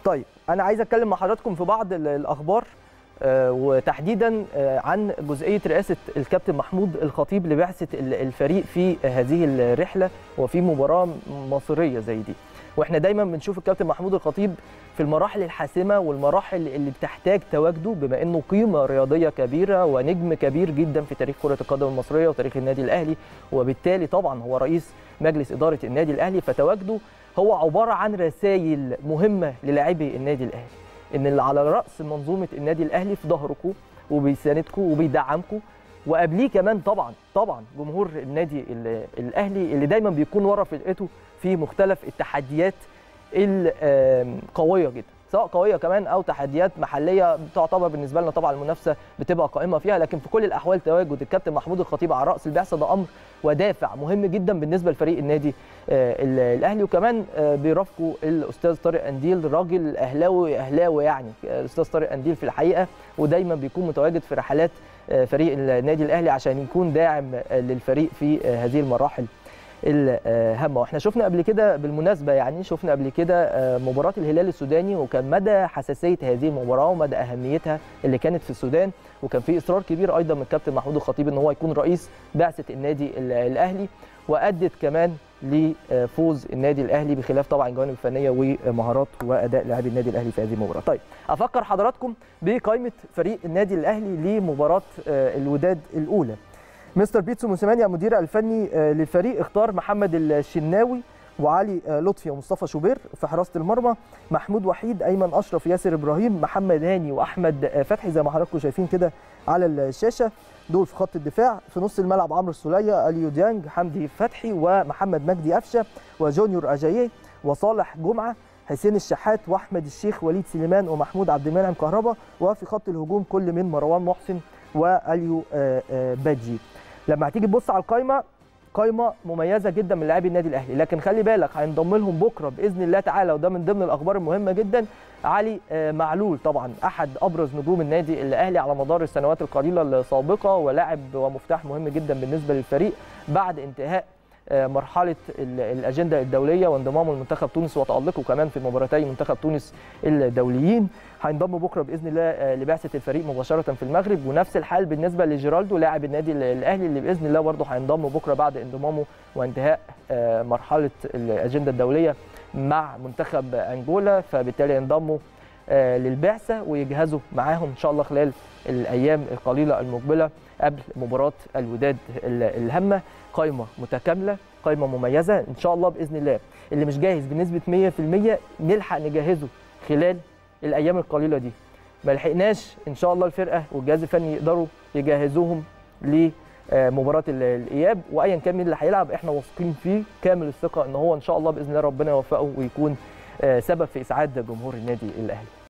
طيب انا عايز اتكلم مع حضراتكم في بعض ال- الاخبار آه، وتحديدا آه، عن جزئيه رئاسه الكابتن محمود الخطيب لبعثه ال- الفريق في هذه الرحله وفي مباراه مصيريه زي دي واحنا دايما بنشوف الكابتن محمود الخطيب في المراحل الحاسمه والمراحل اللي بتحتاج تواجده بما انه قيمه رياضيه كبيره ونجم كبير جدا في تاريخ كره القدم المصريه وتاريخ النادي الاهلي وبالتالي طبعا هو رئيس مجلس اداره النادي الاهلي فتواجده هو عباره عن رسائل مهمه للاعبي النادي الاهلي ان اللي على راس منظومه النادي الاهلي في ظهركم وبيساندكم وبيدعمكم وقبليه كمان طبعا طبعا جمهور النادي ال- الاهلي اللي دايما بيكون ورا فرقته في مختلف التحديات القويه جدا سواء قويه كمان او تحديات محليه تعتبر بالنسبه لنا طبعا المنافسه بتبقى قائمه فيها لكن في كل الاحوال تواجد الكابتن محمود الخطيب على راس البعثه ده امر ودافع مهم جدا بالنسبه لفريق النادي آه، ال- الاهلي وكمان آه، بيرافقوا الاستاذ طارق انديل راجل اهلاوي اهلاوي يعني آه، الاستاذ طارق انديل في الحقيقه ودايما بيكون متواجد في رحلات آه، فريق النادي الاهلي عشان يكون داعم آه، للفريق في آه، هذه المراحل الهامه واحنا شفنا قبل كده بالمناسبه يعني شفنا قبل كده آه، مباراه الهلال السوداني وكان مدى حساسيه هذه المباراه ومدى اهميتها اللي كانت في السودان وكان في اصرار كبير ايضا من الكابتن محمود الخطيب ان هو يكون رئيس بعثه النادي ال- الاهلي وادت كمان لفوز النادي الاهلي بخلاف طبعا الجوانب الفنيه ومهارات واداء لاعبي النادي الاهلي في هذه المباراه. طيب افكر حضراتكم بقائمه فريق النادي الاهلي لمباراه آه، الوداد الاولى. مستر بيتسو موسيماني المدير الفني آه، للفريق اختار محمد الشناوي وعلي آه، لطفي ومصطفى شوبير في حراسه المرمى محمود وحيد ايمن اشرف ياسر ابراهيم محمد هاني واحمد آه، فتحي زي ما حضراتكم شايفين كده على الشاشه دول في خط الدفاع في نص الملعب عمرو السوليه اليو ديانج حمدي فتحي ومحمد مجدي قفشه وجونيور اجاييه وصالح جمعه حسين الشحات واحمد الشيخ وليد سليمان ومحمود عبد المنعم كهربا وفي خط الهجوم كل من مروان محسن واليو آه، آه، بادجي لما هتيجي تبص على القايمه قايمه مميزه جدا من لاعبي النادي الاهلي لكن خلي بالك هينضم لهم بكره باذن الله تعالى وده من ضمن الاخبار المهمه جدا علي آه، معلول طبعا احد ابرز نجوم النادي الاهلي على مدار السنوات القليله السابقه ولاعب ومفتاح مهم جدا بالنسبه للفريق بعد انتهاء آه، مرحله ال- الاجنده الدوليه وانضمامه لمنتخب تونس وتالقه كمان في مباراتي منتخب تونس الدوليين هينضم بكره باذن الله آه، لبعثه الفريق مباشره في المغرب ونفس الحال بالنسبه لجيرالدو لاعب النادي ال- الاهلي اللي باذن الله برضه هينضم بكره بعد انضمامه وانتهاء آه، مرحله الاجنده الدوليه مع منتخب انجولا فبالتالي ينضموا آه، للبعثه ويجهزوا معاهم ان شاء الله خلال الايام القليله المقبله قبل مباراه الوداد ال- الهامه قائمه متكامله قائمه مميزه ان شاء الله باذن الله اللي مش جاهز بنسبه 100% نلحق نجهزه خلال الايام القليله دي ما لحقناش ان شاء الله الفرقه والجهاز الفني يقدروا يجهزوهم لمباراه ال- الاياب وايا كان مين اللي هيلعب احنا واثقين فيه كامل الثقه ان هو ان شاء الله باذن الله ربنا يوفقه ويكون آه، سبب في اسعاد جمهور النادي الاهلي